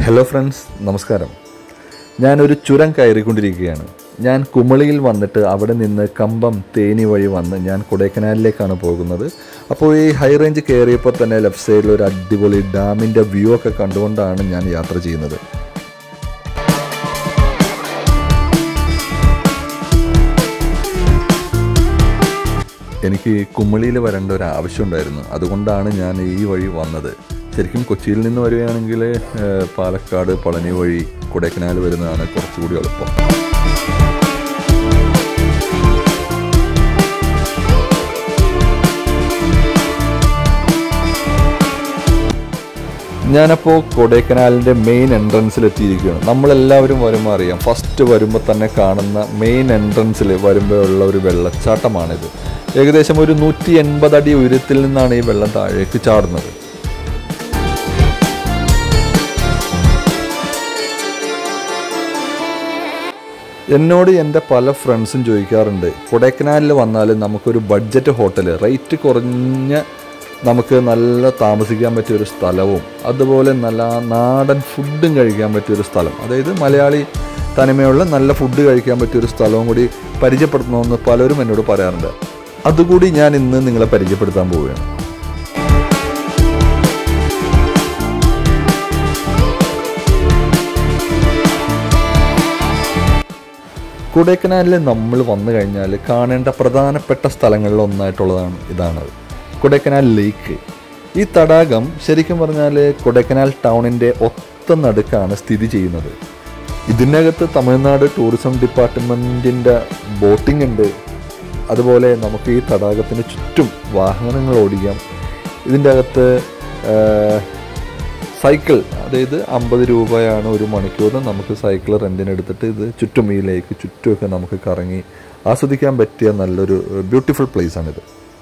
hello friends നമസ്കാരം ഞാനൊരു ചുരം കയറിക്കൊണ്ടിരിക്കുകയാണ് ഞാൻ കുമളിയിൽ വന്നിട്ട് അവിടെ നിന്ന് കമ്പം തേനി വഴി വന്ന് ഞാൻ കൊടൈക്കനാലിലേക്കാണ് പോകുന്നത് അപ്പോൾ ഈ ഹൈ റേഞ്ച് കയറിയപ്പോൾ തന്നെ ലെഫ്റ്റ് സൈഡിൽ ഒരു അടിപൊളി ഡാമിൻ്റെ വ്യൂ ഒക്കെ കണ്ടുകൊണ്ടാണ് ഞാൻ യാത്ര ചെയ്യുന്നത് എനിക്ക് കുമളിയിൽ വരേണ്ട ഒരു ആവശ്യമുണ്ടായിരുന്നു അതുകൊണ്ടാണ് ഞാൻ ഈ വഴി വന്നത് ശരിക്കും കൊച്ചിയിൽ നിന്ന് വരികയാണെങ്കിൽ ഏഹ്, പാലക്കാട് പളനി വഴി കൊടൈക്കനാൽ വരുന്നതാണ് കുറച്ചുകൂടി എളുപ്പം ഞാനപ്പോൾ കൊടൈക്കനാലിൻ്റെ മെയിൻ എൻട്രൻസിൽ എത്തിയിരിക്കുകയാണ് നമ്മളെല്ലാവരും വരുമ്പോൾ അറിയാം ഫസ്റ്റ് വരുമ്പോൾ തന്നെ കാണുന്ന മെയിൻ എൻട്രൻസിൽ വരുമ്പോഴുള്ള ഒരു വെള്ളച്ചാട്ടമാണിത് ഏകദേശം ഒരു നൂറ്റി എൺപത് അടി ഉയരത്തിൽ നിന്നാണ് ഈ വെള്ളം താഴേക്ക് ചാടുന്നത് എന്നോട് എൻ്റെ പല ഫ്രണ്ട്സും ചോദിക്കാറുണ്ട് കൊടൈക്കനാലിൽ വന്നാൽ നമുക്കൊരു ബഡ്ജറ്റ് ഹോട്ടൽ റേറ്റ് കുറഞ്ഞ നമുക്ക് നല്ല താമസിക്കാൻ പറ്റിയ ഒരു സ്ഥലവും അതുപോലെ നല്ല നാടൻ ഫുഡും കഴിക്കാൻ പറ്റിയ ഒരു സ്ഥലം അതായത് മലയാളി തനിമയുള്ള നല്ല ഫുഡ് കഴിക്കാൻ പറ്റിയ ഒരു സ്ഥലവും കൂടി പരിചയപ്പെടുത്തണമെന്ന് പലരും എന്നോട് പറയാറുണ്ട് അതുകൂടി ഞാൻ ഇന്ന് നിങ്ങളെ പരിചയപ്പെടുത്താൻ പോവുകയാണ് കൊടൈക്കനാലിൽ നമ്മൾ വന്നു കഴിഞ്ഞാൽ കാണേണ്ട പ്രധാനപ്പെട്ട സ്ഥലങ്ങളിൽ ഒന്നായിട്ടുള്ളതാണ് ഇതാണ് കൊടൈക്കനാൽ ലേക്ക് ഈ തടാകം ശരിക്കും പറഞ്ഞാൽ കൊടൈക്കനാൽ ടൗണിൻ്റെ ഒത്ത നടുക്കാണ് സ്ഥിതി ചെയ്യുന്നത് ഇതിനകത്ത് തമിഴ്നാട് ടൂറിസം ഡിപ്പാർട്ട്മെൻറ്റിൻ്റെ ബോട്ടിംഗ് ഉണ്ട് അതുപോലെ നമുക്ക് ഈ തടാകത്തിന് ചുറ്റും വാഹനങ്ങൾ ഓടിക്കാം ഇതിൻ്റെ അകത്ത് ആ, സൈക്കിൾ അതായത് അമ്പത് രൂപയാണ് ഒരു മണിക്കൂറിന് നമുക്ക് സൈക്കിൾ റെൻറ്റിന് എടുത്തിട്ട് ഇത് ചുറ്റും ഈ ലേക്ക് ചുറ്റുമൊക്കെ നമുക്ക് കറങ്ങി ആസ്വദിക്കാൻ പറ്റിയ നല്ലൊരു ബ്യൂട്ടിഫുൾ പ്ലേസ് ആണിത്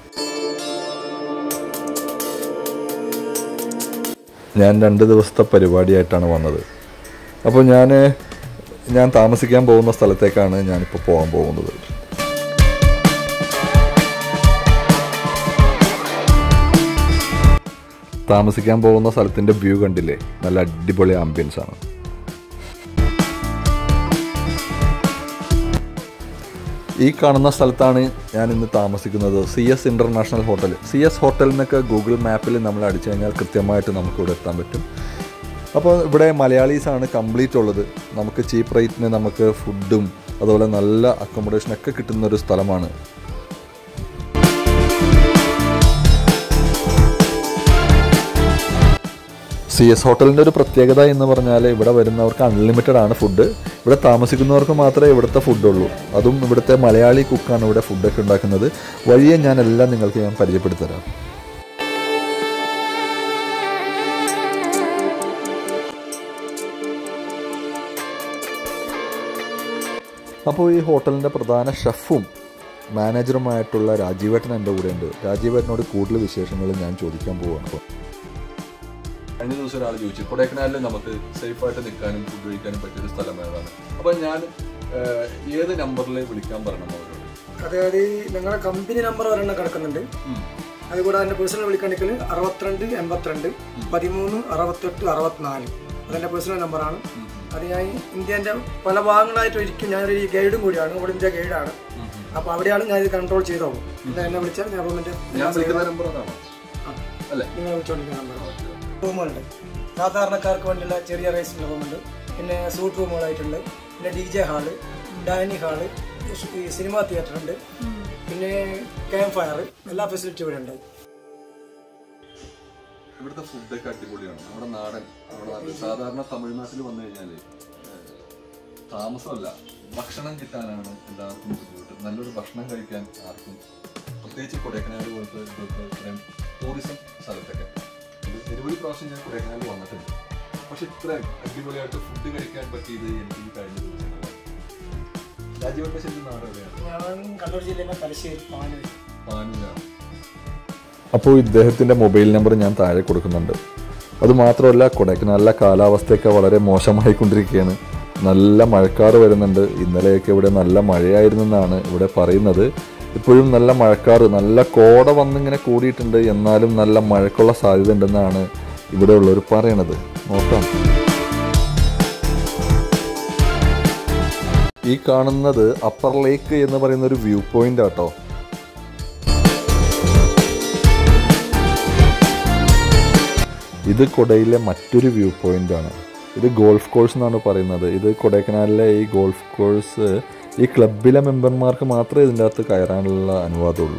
ഞാൻ രണ്ട് ദിവസത്തെ പരിപാടിയായിട്ടാണ് വന്നത് അപ്പോൾ ഞാൻ ഞാൻ താമസിക്കാൻ പോകുന്ന സ്ഥലത്തേക്കാണ് ഞാനിപ്പോൾ പോകാൻ പോകുന്നത് താമസിക്കാൻ പോകുന്ന സ്ഥലത്തിൻ്റെ വ്യൂ കണ്ടില്ലേ നല്ല അടിപൊളി ആംബിയൻസ് ആണ് ഈ കാണുന്ന സ്ഥലത്താണ് ഞാൻ ഇന്ന് താമസിക്കുന്നത് C S international hotel C S hotel എന്നൊക്കെ ഗൂഗിൾ മാപ്പിൽ നമ്മൾ അടിച്ചു കഴിഞ്ഞാൽ കൃത്യമായിട്ട് നമുക്ക് ഇവിടെ എത്താൻ പറ്റും അപ്പോൾ ഇവിടെ മലയാളീസാണ് കംപ്ലീറ്റ് ഉള്ളത് നമുക്ക് ചീപ്പ് റേറ്റിന് നമുക്ക് ഫുഡും അതുപോലെ നല്ല അക്കോമഡേഷനൊക്കെ കിട്ടുന്ന ഒരു സ്ഥലമാണ് സി എസ് ഹോട്ടലിൻ്റെ ഒരു പ്രത്യേകത എന്ന് പറഞ്ഞാൽ ഇവിടെ വരുന്നവർക്ക് അൺലിമിറ്റഡ് ആണ് ഫുഡ് ഇവിടെ താമസിക്കുന്നവർക്ക് മാത്രമേ ഇവിടുത്തെ ഫുഡുള്ളൂ അതും ഇവിടുത്തെ മലയാളി കുക്കാണ് ഇവിടെ ഫുഡൊക്കെ ഉണ്ടാക്കുന്നത് വഴിയെ ഞാൻ എല്ലാം നിങ്ങൾക്ക് ഞാൻ പരിചയപ്പെടുത്തി തരാം അപ്പോൾ ഈ ഹോട്ടലിൻ്റെ പ്രധാന ഷെഫും മാനേജറുമായിട്ടുള്ള രാജീവേട്ടൻ എൻ്റെ കൂടെ ഉണ്ട് രാജീവേട്ടനോട് കൂടുതൽ വിശേഷങ്ങൾ ഞാൻ ചോദിക്കാൻ പോവുകയാണ് അപ്പോൾ കഴിഞ്ഞ ദിവസം ഒരാൾ ചോദിച്ചു കൊടൈക്കനാലിൽ നമുക്ക് സേഫ് ആയിട്ട് നിൽക്കാനും ഫുഡ് കഴിക്കാനും പറ്റിയൊരു സ്ഥലം ഏതാണ് അപ്പൊ ഞാൻ ഏഹ്, ഏത് നമ്പറിൽ വിളിക്കാൻ പറയണം അവരോട് അതായത് നിങ്ങളുടെ കമ്പനി നമ്പർ ഒരെണ്ണം കിടക്കുന്നുണ്ട് അതുകൂടാതെ എൻ്റെ പേഴ്സണൽ വിളിക്കണമെങ്കിൽ അറുപത്തിരണ്ട് എൺപത്തിരണ്ട് പതിമൂന്ന് അറുപത്തെട്ട് അറുപത്തിനാല് അതെൻ്റെ പേഴ്സണൽ നമ്പറാണ് അത് ഞാൻ ഇന്ത്യൻ്റെ പല ഭാഗങ്ങളായിട്ട് ഒരിക്കലും ഞാനൊരു ഗൈഡും കൂടിയാണ് ഓൾ ഇന്ത്യ ഗൈഡാണ് അപ്പോൾ അവിടെയാണ് ഞാൻ ഇത് കൺട്രോൾ ചെയ്തോളും പിന്നെ എന്നെ വിളിച്ചാൽ ഞാൻ റൂമിൻ്റെ ഞാൻ വിളിക്കുന്ന നമ്പർ അതാണോ അല്ലേ നിങ്ങൾ വിളിച്ചോണ്ടിരിക്കുന്ന നമ്പർ റൂമുണ്ട് സാധാരണക്കാർക്ക് വേണ്ടിയുള്ള ചെറിയ റേസിൻ്റെ റൂമുണ്ട് പിന്നെ സൂട്ട് റൂമുകളായിട്ടുണ്ട് പിന്നെ D J hall dining hall ഈ സിനിമാ തിയേറ്റർ ഉണ്ട് പിന്നെ ക്യാമ്പ് ഫയർ എല്ലാ ഫെസിലിറ്റിയും ഇവിടെ ഉണ്ട് ഇവിടുത്തെ ഫുഡൊക്കെ അടിപൊളിയാണ് നമ്മുടെ നാടൻ നമ്മുടെ നാട്ടിൽ സാധാരണ തമിഴ്നാട്ടിൽ വന്നു കഴിഞ്ഞാല് ഏഹ്, താമസമല്ല ഭക്ഷണം കിട്ടാനാണ് എല്ലാവർക്കും ബുദ്ധിമുട്ട് നല്ലൊരു ഭക്ഷണം കഴിക്കാൻ ആർക്കും പ്രത്യേകിച്ച് കൊടൈക്കനാൽ പോലത്തെ ഇതൊക്കെ ഇത്രയും ടൂറിസം സ്ഥലത്തൊക്കെ ഇത് നിരവധി പ്രാവശ്യം ഞാൻ കൊടൈക്കനാൽ വന്നിട്ടുണ്ട് പക്ഷെ ഇത്ര അടിപൊളിയായിട്ട് ഫുഡ് കഴിക്കാൻ പറ്റിയത് എനിക്ക് ഈ കഴിഞ്ഞ ദിവസങ്ങളാണ് രാജീവന്റെ ശരിക്കും നാട് എവിടെയാണ് ഞാൻ കണ്ണൂർ ജില്ലയിലെ തലശ്ശേരി പാനൂർ പാനൂരാണ് അപ്പോൾ ഇദ്ദേഹത്തിൻ്റെ മൊബൈൽ നമ്പർ ഞാൻ താഴെ കൊടുക്കുന്നുണ്ട് അതുമാത്രമല്ല കൊടൈക്കനാലിലെ കാലാവസ്ഥയൊക്കെ വളരെ മോശമായിക്കൊണ്ടിരിക്കുകയാണ് നല്ല മഴക്കാറ് വരുന്നുണ്ട് ഇന്നലെയൊക്കെ ഇവിടെ നല്ല മഴയായിരുന്നെന്നാണ് ഇവിടെ പറയുന്നത് ഇപ്പോഴും നല്ല മഴക്കാറ് നല്ല കോട വന്നിങ്ങനെ കൂടിയിട്ടുണ്ട് എന്നാലും നല്ല മഴക്കുള്ള സാധ്യത ഉണ്ടെന്നാണ് ഇവിടെ ഉള്ളവർ പറയണത് നോക്കാം ഈ കാണുന്നത് അപ്പർ ലേക്ക് എന്ന് പറയുന്ന ഒരു വ്യൂ പോയിന്റ് ആട്ടോ ഇത് കൊടയിലെ മറ്റൊരു വ്യൂ പോയിന്റ് ആണ് ഇത് ഗോൾഫ് കോഴ്സ് എന്നാണ് പറയുന്നത് ഇത് കൊടൈക്കനാലിലെ ഈ ഗോൾഫ് കോഴ്സ് ഈ ക്ലബിലെ മെമ്പർമാർക്ക് മാത്രമേ ഇതിൻ്റെ അകത്ത് കയറാനുള്ള അനുവാദമുള്ളൂ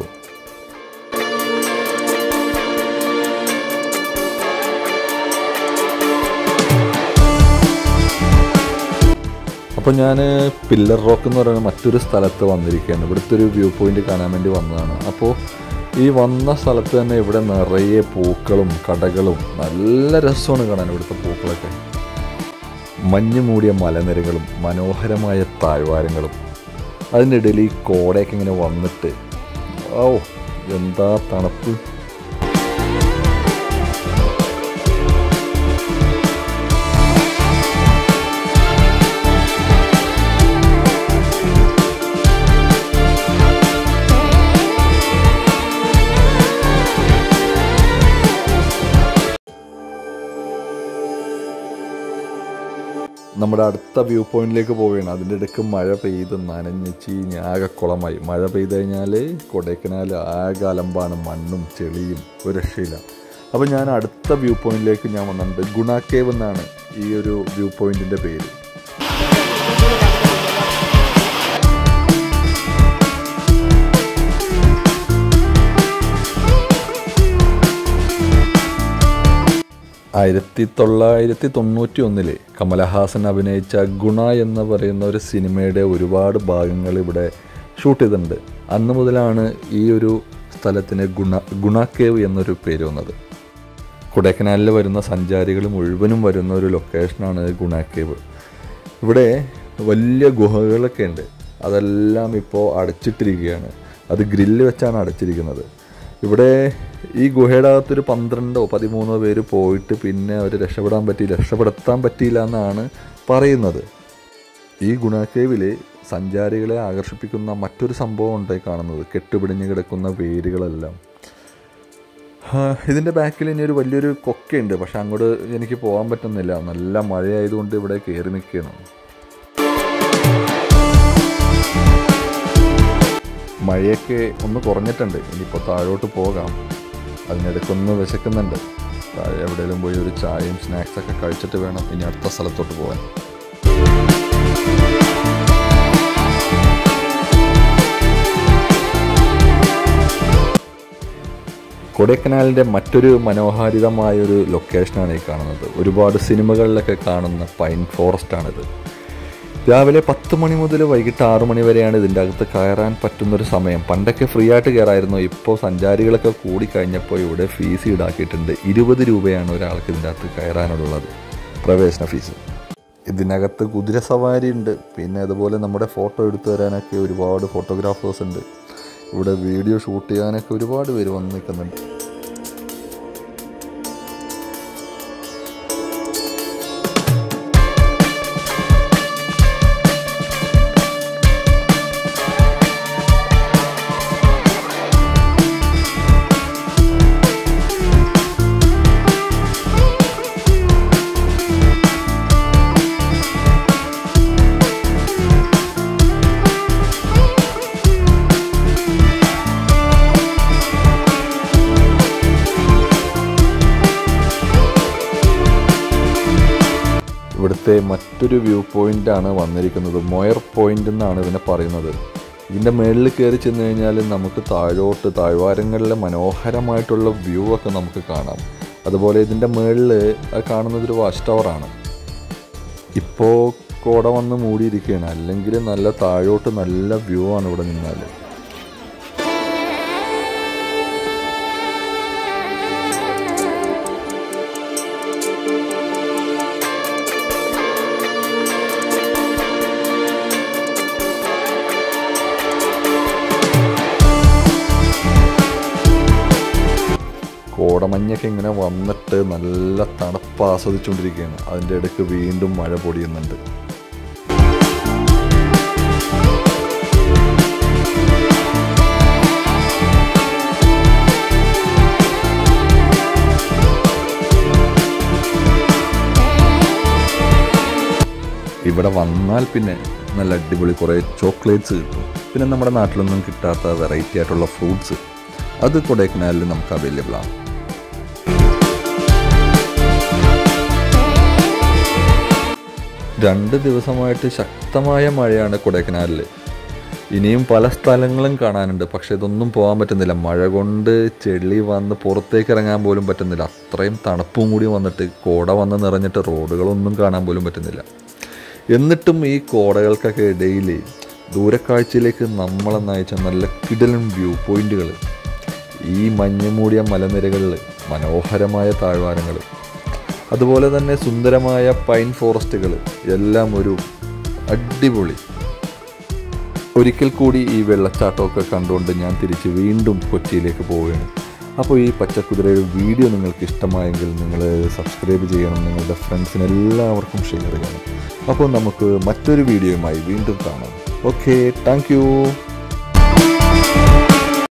അപ്പോൾ ഞാൻ പില്ലർ റോക്ക് എന്ന് പറയുന്ന മറ്റൊരു സ്ഥലത്ത് വന്നിരിക്കുകയാണ് ഇവിടുത്തെ ഒരു വ്യൂ പോയിന്റ് കാണാൻ വേണ്ടി വന്നതാണ് അപ്പോൾ ഈ വന്ന സ്ഥലത്ത് തന്നെ ഇവിടെ നിറയെ പൂക്കളും കടകളും നല്ല രസമാണ് കാണാൻ ഇവിടുത്തെ പൂക്കളൊക്കെ മഞ്ഞ് മൂടിയ മലനിരകളും മനോഹരമായ താഴ്വാരങ്ങളും അതിൻ്റെ ഇടയിൽ ഈ കോടയൊക്കെ ഇങ്ങനെ വന്നിട്ട് ഓ എന്താ തണുപ്പ് നമ്മുടെ അടുത്ത വ്യൂ പോയിന്റിലേക്ക് പോവുകയാണ് അതിൻ്റെ ഇടയ്ക്ക് മഴ പെയ്ത് നനഞ്ഞ് ചീഞ്ഞ് ആകെ കുളമായി മഴ പെയ്ത് കഴിഞ്ഞാൽ കൊടൈക്കനാൽ ആകെ അലമ്പാണ് മണ്ണും ചെളിയും ഒരു രക്ഷയില്ല അപ്പോൾ ഞാൻ അടുത്ത വ്യൂ പോയിന്റിലേക്ക് ഞാൻ വന്നിട്ടുണ്ട് ഗുണാക്കേവ് എന്നാണ് ഈ ഒരു വ്യൂ പോയിന്റിൻ്റെ പേര് ആയിരത്തി തൊള്ളായിരത്തി തൊണ്ണൂറ്റി ഒന്നില് കമലഹാസൻ അഭിനയിച്ച ഗുണ എന്ന് പറയുന്ന ഒരു സിനിമയുടെ ഒരുപാട് ഭാഗങ്ങൾ ഇവിടെ ഷൂട്ട് ചെയ്തിട്ടുണ്ട് അന്ന് മുതലാണ് ഈ ഒരു സ്ഥലത്തിന് ഗുണ ഗുണാക്കേവ് എന്നൊരു പേര് വന്നത് കൊടൈക്കനാലിൽ വരുന്ന സഞ്ചാരികൾ മുഴുവനും വരുന്ന ഒരു ലൊക്കേഷനാണ് ഗുണാക്കേവ് ഇവിടെ വലിയ ഗുഹകളൊക്കെ ഉണ്ട് അതെല്ലാം ഇപ്പോൾ അടച്ചിട്ടിരിക്കുകയാണ് അത് ഗ്രില്ല് വെച്ചാണ് അടച്ചിരിക്കുന്നത് ഇവിടെ ഈ ഗുഹയുടെ അകത്തൊരു പന്ത്രണ്ടോ പതിമൂന്നോ പേര് പോയിട്ട് പിന്നെ അവർ രക്ഷപ്പെടാൻ പറ്റിയില്ല രക്ഷപ്പെടുത്താൻ പറ്റിയില്ല എന്നാണ് പറയുന്നത് ഈ ഗുണാക്കേവിൽ സഞ്ചാരികളെ ആകർഷിപ്പിക്കുന്ന മറ്റൊരു സംഭവം ഉണ്ടായി കാണുന്നത് കെട്ടുപിടിഞ്ഞ് കിടക്കുന്ന വേരുകളെല്ലാം ആ, ഇതിൻ്റെ ബാക്കിൽ ഇനി ഒരു വലിയൊരു കൊക്കയുണ്ട് പക്ഷെ അങ്ങോട്ട് എനിക്ക് പോകാൻ പറ്റുന്നില്ല നല്ല മഴയായതുകൊണ്ട് ഇവിടെ കയറി നിൽക്കുകയാണ് മഴയൊക്കെ ഒന്ന് കുറഞ്ഞിട്ടുണ്ട് ഇനിയിപ്പോൾ താഴോട്ട് പോകാം അതിനിടയ്ക്കൊന്ന് വിശക്കുന്നുണ്ട് താഴെ എവിടെയെങ്കിലും പോയി ഒരു ചായയും സ്നാക്സൊക്കെ കഴിച്ചിട്ട് വേണം ഇനി അടുത്ത സ്ഥലത്തോട്ട് പോകാൻ കൊടൈക്കനാലിൻ്റെ മറ്റൊരു മനോഹാരിതമായൊരു ലൊക്കേഷനാണ് ഈ കാണുന്നത് ഒരുപാട് സിനിമകളിലൊക്കെ കാണുന്ന പൈൻ ഫോറസ്റ്റാണിത് രാവിലെ പത്ത് മണി മുതൽ വൈകിട്ട് ആറ് മണി വരെയാണ് ഇതിൻ്റെ അകത്ത് കയറാൻ പറ്റുന്നൊരു സമയം പണ്ടൊക്കെ ഫ്രീ ആയിട്ട് കയറായിരുന്നു ഇപ്പോൾ സഞ്ചാരികളൊക്കെ കൂടിക്കഴിഞ്ഞപ്പോൾ ഇവിടെ ഫീസ് ഈടാക്കിയിട്ടുണ്ട് ഇരുപത് രൂപയാണ് ഒരാൾക്ക് ഇതിൻ്റെ അകത്ത് കയറാനുള്ളത് പ്രവേശന ഫീസ് ഇതിനകത്ത് കുതിര സവാരി ഉണ്ട് പിന്നെ അതുപോലെ നമ്മുടെ ഫോട്ടോ എടുത്തു തരാനൊക്കെ ഒരുപാട് ഫോട്ടോഗ്രാഫേഴ്സ് ഉണ്ട് ഇവിടെ വീഡിയോ ഷൂട്ട് ചെയ്യാനൊക്കെ ഒരുപാട് പേര് വന്ന് നിൽക്കുന്നുണ്ട് ഇവിടുത്തെ മറ്റൊരു വ്യൂ പോയിന്റ് ആണ് വന്നിരിക്കുന്നത് മൊയർ പോയിന്റ് എന്നാണ് ഇതിനെ പറയുന്നത് ഇതിൻ്റെ മുകളിൽ കയറി ചെന്ന് കഴിഞ്ഞാൽ നമുക്ക് താഴോട്ട് താഴ്വാരങ്ങളിലെ മനോഹരമായിട്ടുള്ള വ്യൂ ഒക്കെ നമുക്ക് കാണാം അതുപോലെ ഇതിൻ്റെ മുകളിൽ കാണുന്നത് ഒരു വാച്ച് ടവറാണ് ഇപ്പോൾ കോട വന്ന് മൂടിയിരിക്കുകയാണ് അല്ലെങ്കിൽ നല്ല താഴോട്ട് നല്ല വ്യൂ ആണ് ഇവിടെ നിന്നാൽ കോടമഞ്ഞൊക്കെ ഇങ്ങനെ വന്നിട്ട് നല്ല തണുപ്പ് ആസ്വദിച്ചുകൊണ്ടിരിക്കുകയാണ് അതിൻ്റെ ഇടയ്ക്ക് വീണ്ടും മഴ പൊടിയുന്നുണ്ട് ഇവിടെ വന്നാൽ പിന്നെ നല്ല അടിപൊളി കുറേ ചോക്ലേറ്റ്സ് കിട്ടും പിന്നെ നമ്മുടെ നാട്ടിലൊന്നും കിട്ടാത്ത വെറൈറ്റി ആയിട്ടുള്ള ഫ്രൂട്ട്സ് അത് കൊടൈക്കനാലിൽ നമുക്ക് അവൈലബിൾ ആണ് രണ്ട് ദിവസമായിട്ട് ശക്തമായ മഴയാണ് കൊടൈക്കനാലിൽ ഇനിയും പല സ്ഥലങ്ങളും കാണാനുണ്ട് പക്ഷെ ഇതൊന്നും പോകാൻ പറ്റുന്നില്ല മഴ കൊണ്ട് ചെളി വന്ന് പുറത്തേക്ക് ഇറങ്ങാൻ പോലും പറ്റുന്നില്ല അത്രയും തണുപ്പും കൂടി വന്നിട്ട് കോട വന്ന് നിറഞ്ഞിട്ട് റോഡുകളൊന്നും കാണാൻ പോലും പറ്റുന്നില്ല എന്നിട്ടും ഈ കോടകൾക്കൊക്കെ ഇടയിൽ ദൂരക്കാഴ്ചയിലേക്ക് നമ്മളെ നയിച്ച നല്ല കിടലൻ വ്യൂ പോയിന്റുകൾ ഈ മഞ്ഞ് മൂടിയ മലനിരകളിൽ മനോഹരമായ താഴ്വാരങ്ങൾ അതുപോലെ തന്നെ സുന്ദരമായ പൈൻ ഫോറസ്റ്റുകൾ എല്ലാം ഒരു അടിപൊളി ഒരിക്കൽ കൂടി ഈ വെള്ളച്ചാട്ടമൊക്കെ കണ്ടുകൊണ്ട് ഞാൻ തിരിച്ച് വീണ്ടും കൊച്ചിയിലേക്ക് പോവുകയാണ് അപ്പോൾ ഈ പച്ചക്കുതിരയുടെ വീഡിയോ നിങ്ങൾക്ക് ഇഷ്ടമായെങ്കിൽ നിങ്ങൾ സബ്സ്ക്രൈബ് ചെയ്യണം നിങ്ങളുടെ ഫ്രണ്ട്സിന് എല്ലാവർക്കും ഷെയർ ചെയ്യണം അപ്പോൾ നമുക്ക് മറ്റൊരു വീഡിയോയുമായി വീണ്ടും കാണാം ഓക്കെ താങ്ക്